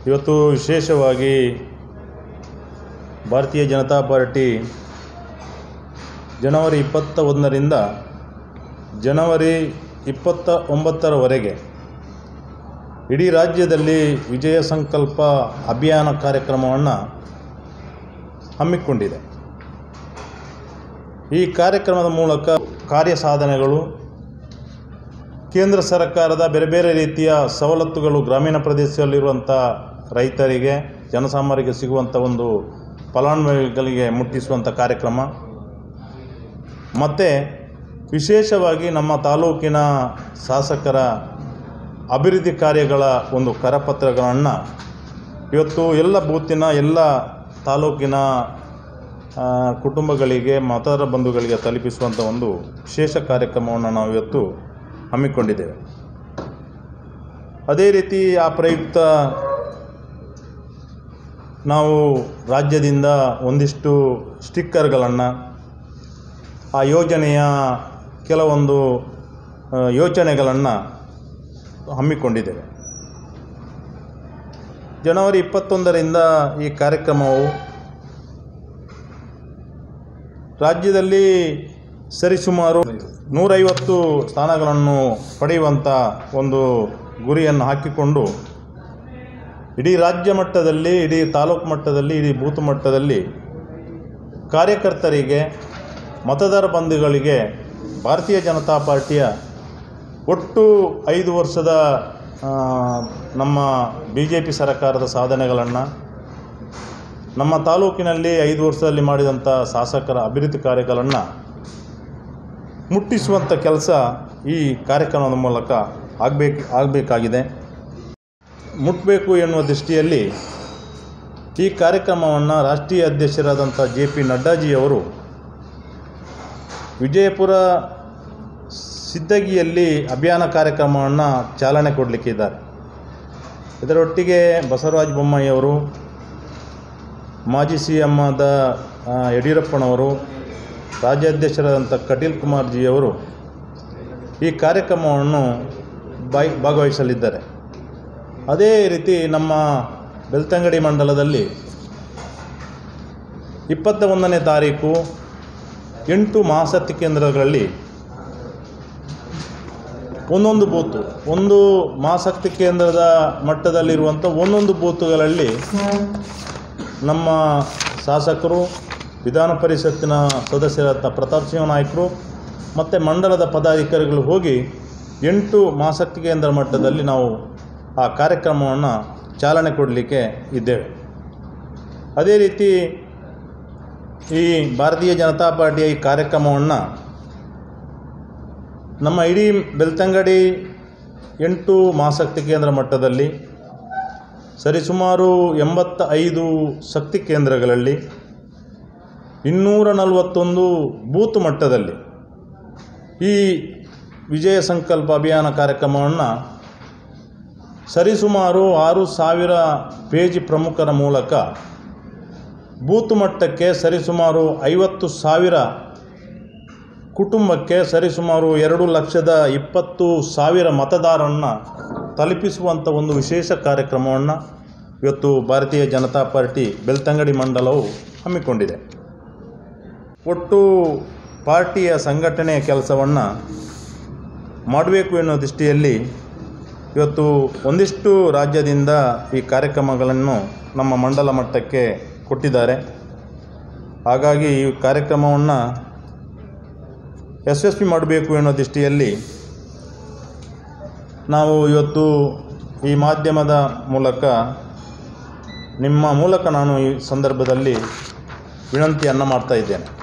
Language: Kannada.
ಇವತ್ತು ವಿಶೇಷವಾಗಿ ಭಾರತೀಯ ಜನತಾ ಪಾರ್ಟಿ ಜನವರಿ ಇಪ್ಪತ್ತ ಒಂದರಿಂದ ಜನವರಿ ಇಪ್ಪತ್ತ ಒಂಬತ್ತರವರೆಗೆ ಇಡೀ ರಾಜ್ಯದಲ್ಲಿ ವಿಜಯ ಸಂಕಲ್ಪ ಅಭಿಯಾನ ಕಾರ್ಯಕ್ರಮವನ್ನು ಹಮ್ಮಿಕೊಂಡಿದೆ ಈ ಕಾರ್ಯಕ್ರಮದ ಮೂಲಕ ಕಾರ್ಯ ಸಾಧನೆಗಳು ಕೇಂದ್ರ ಸರ್ಕಾರದ ಬೇರೆ ಬೇರೆ ರೀತಿಯ ಸವಲತ್ತುಗಳು ಗ್ರಾಮೀಣ ಪ್ರದೇಶದಲ್ಲಿರುವಂಥ ರೈತರಿಗೆ ಜನಸಾಮಾನ್ಯರಿಗೆ ಸಿಗುವಂಥ ಒಂದು ಫಲಾನುಭವಿಗಳಿಗೆ ಮುಟ್ಟಿಸುವಂಥ ಕಾರ್ಯಕ್ರಮ ಮತ್ತು ವಿಶೇಷವಾಗಿ ನಮ್ಮ ತಾಲೂಕಿನ ಶಾಸಕರ ಅಭಿವೃದ್ಧಿ ಕಾರ್ಯಗಳ ಒಂದು ಕರಪತ್ರಗಳನ್ನು ಇವತ್ತು ಎಲ್ಲ ಬೂತಿನ ಎಲ್ಲ ತಾಲೂಕಿನ ಆ, ಕುಟುಂಬಗಳಿಗೆ ಮತದಾರ ಬಂಧುಗಳಿಗೆ ತಲುಪಿಸುವಂಥ ಒಂದು ವಿಶೇಷ ಕಾರ್ಯಕ್ರಮವನ್ನು ನಾವು ಇವತ್ತು ಹಮ್ಮಿಕೊಂಡಿದ್ದೇವೆ ಅದೇ ರೀತಿ ಆ ಪ್ರಯುಕ್ತ ನಾವು ರಾಜ್ಯದಿಂದ ಒಂದಿಷ್ಟು ಸ್ಟಿಕ್ಕರ್ಗಳನ್ನು ಆ ಯೋಜನೆಯ ಕೆಲವೊಂದು ಆ, ಯೋಚನೆಗಳನ್ನು ಹಮ್ಮಿಕೊಂಡಿದ್ದೇವೆ ಜನವರಿ ಇಪ್ಪತ್ತೊಂದರಿಂದ ಈ ಕಾರ್ಯಕ್ರಮವು ರಾಜ್ಯದಲ್ಲಿ ಸರಿಸುಮಾರು ನೂರೈವತ್ತು ಸ್ಥಾನಗಳನ್ನು ಪಡೆಯುವಂಥ ಒಂದು ಗುರಿಯನ್ನು ಹಾಕಿಕೊಂಡು ಇಡೀ ರಾಜ್ಯ ಮಟ್ಟದಲ್ಲಿ ಇಡೀ ತಾಲೂಕು ಮಟ್ಟದಲ್ಲಿ ಇಡೀ ಬೂತ್ ಮಟ್ಟದಲ್ಲಿ ಕಾರ್ಯಕರ್ತರಿಗೆ ಮತದಾರ ಬಂಧುಗಳಿಗೆ ಭಾರತೀಯ ಜನತಾ ಪಾರ್ಟಿಯ ಒಟ್ಟು ಐದು ವರ್ಷದ ಆ, ನಮ್ಮ ಬಿ ಜೆ ಪಿ ಸರ್ಕಾರದ ಸಾಧನೆಗಳನ್ನು ನಮ್ಮ ತಾಲೂಕಿನಲ್ಲಿ ಐದು ವರ್ಷದಲ್ಲಿ ಮಾಡಿದಂಥ ಶಾಸಕರ ಅಭಿವೃದ್ಧಿ ಕಾರ್ಯಗಳನ್ನು ಮುಟ್ಟಿಸುವಂಥ ಕೆಲಸ ಈ ಕಾರ್ಯಕ್ರಮದ ಮೂಲಕ ಆಗಬೇಕು ಆಗಬೇಕಾಗಿದೆ ಮುಟ್ಟಬೇಕು ಎನ್ನುವ ದೃಷ್ಟಿಯಲ್ಲಿ ಈ ಕಾರ್ಯಕ್ರಮವನ್ನು ರಾಷ್ಟ್ರೀಯ ಅಧ್ಯಕ್ಷರಾದಂಥ ಜೆ ಪಿ ನಡ್ಡಾಜಿಯವರು ವಿಜಯಪುರ ಸಿದ್ದಗಿಯಲ್ಲಿ ಅಭಿಯಾನ ಕಾರ್ಯಕ್ರಮವನ್ನು ಚಾಲನೆ ಕೊಡಲಿಕ್ಕಿದ್ದಾರೆ ಇದರೊಟ್ಟಿಗೆ ಬಸವರಾಜ ಬೊಮ್ಮಾಯಿಯವರು ಮಾಜಿ ಸಿ ಎಮ್ ಆದ ಆ, ಯಡಿಯೂರಪ್ಪನವರು ರಾಜ್ಯಾಧ್ಯಕ್ಷರಾದಂಥ ಕಟೀಲ್ ಕುಮಾರ್ ಜಿಯವರು ಈ ಕಾರ್ಯಕ್ರಮವನ್ನು ಬಾಯ್ ಭಾಗವಹಿಸಲಿದ್ದಾರೆ ಅದೇ ರೀತಿ ನಮ್ಮ ಬೆಳ್ತಂಗಡಿ ಮಂಡಲದಲ್ಲಿ ಇಪ್ಪತ್ತ ಒಂದನೇ ತಾರೀಕು ಎಂಟು ಮಹಾಶಕ್ತಿ ಕೇಂದ್ರಗಳಲ್ಲಿ ಒಂದೊಂದು ಬೂತು ಒಂದು ಮಹಾಶಕ್ತಿ ಕೇಂದ್ರದ ಮಟ್ಟದಲ್ಲಿರುವಂಥ ಒಂದೊಂದು ಬೂತುಗಳಲ್ಲಿ ನಮ್ಮ ಶಾಸಕರು ವಿಧಾನ ಪರಿಷತ್ತಿನ ಸದಸ್ಯರಾದ ಪ್ರತಾಪ್ ಸಿಂಹ ನಾಯ್ಕರು ಮತ್ತು ಮಂಡಲದ ಪದಾಧಿಕಾರಿಗಳು ಹೋಗಿ ಎಂಟು ಮಹಾಶಕ್ತಿ ಕೇಂದ್ರ ಮಟ್ಟದಲ್ಲಿ ನಾವು ಆ ಕಾರ್ಯಕ್ರಮವನ್ನು ಚಾಲನೆ ಕೊಡಲಿಕ್ಕೆ ಇದ್ದೇವೆ ಅದೇ ರೀತಿ ಈ ಭಾರತೀಯ ಜನತಾ ಪಾರ್ಟಿಯ ಈ ಕಾರ್ಯಕ್ರಮವನ್ನು ನಮ್ಮ ಇಡೀ ಬೆಳ್ತಂಗಡಿ ಎಂಟು ಮಹಾಶಕ್ತಿ ಕೇಂದ್ರ ಮಟ್ಟದಲ್ಲಿ ಸರಿಸುಮಾರು ಎಂಬತ್ತ ಐದು ಶಕ್ತಿ ಕೇಂದ್ರಗಳಲ್ಲಿ ಇನ್ನೂರ ನಲವತ್ತೊಂದು ಬೂತ್ ಮಟ್ಟದಲ್ಲಿ ಈ ವಿಜಯ ಸಂಕಲ್ಪ ಅಭಿಯಾನ ಕಾರ್ಯಕ್ರಮವನ್ನು ಸರಿಸುಮಾರು ಆರು ಸಾವಿರ ಪೇಜ್ ಪ್ರಮುಖರ ಮೂಲಕ ಬೂತ್ ಮಟ್ಟಕ್ಕೆ ಸರಿಸುಮಾರು ಐವತ್ತು ಸಾವಿರ ಕುಟುಂಬಕ್ಕೆ ಸರಿಸುಮಾರು ಎರಡು ಲಕ್ಷದ ಇಪ್ಪತ್ತು ಸಾವಿರ ಮತದಾರರನ್ನು ತಲುಪಿಸುವಂಥ ಒಂದು ವಿಶೇಷ ಕಾರ್ಯಕ್ರಮವನ್ನು ಇವತ್ತು ಭಾರತೀಯ ಜನತಾ ಪಾರ್ಟಿ ಬೆಳ್ತಂಗಡಿ ಮಂಡಲವು ಹಮ್ಮಿಕೊಂಡಿದೆ ಒಟ್ಟು ಪಾರ್ಟಿಯ ಸಂಘಟನೆಯ ಕೆಲಸವನ್ನು ಮಾಡಬೇಕು ಎನ್ನುವ ದೃಷ್ಟಿಯಲ್ಲಿ ಇವತ್ತು ಒಂದಿಷ್ಟು ರಾಜ್ಯದಿಂದ ಈ ಕಾರ್ಯಕ್ರಮಗಳನ್ನು ನಮ್ಮ ಮಂಡಲ ಮಟ್ಟಕ್ಕೆ ಕೊಟ್ಟಿದ್ದಾರೆ ಹಾಗಾಗಿ ಈ ಕಾರ್ಯಕ್ರಮವನ್ನು ಯಶಸ್ವಿ ಮಾಡಬೇಕು ಎನ್ನುವ ದೃಷ್ಟಿಯಲ್ಲಿ ನಾವು ಇವತ್ತು ಈ ಮಾಧ್ಯಮದ ಮೂಲಕ ನಿಮ್ಮ ಮೂಲಕ ನಾನು ಈ ಸಂದರ್ಭದಲ್ಲಿ ವಿನಂತಿಯನ್ನು ಮಾಡ್ತಾ ಇದ್ದೇನೆ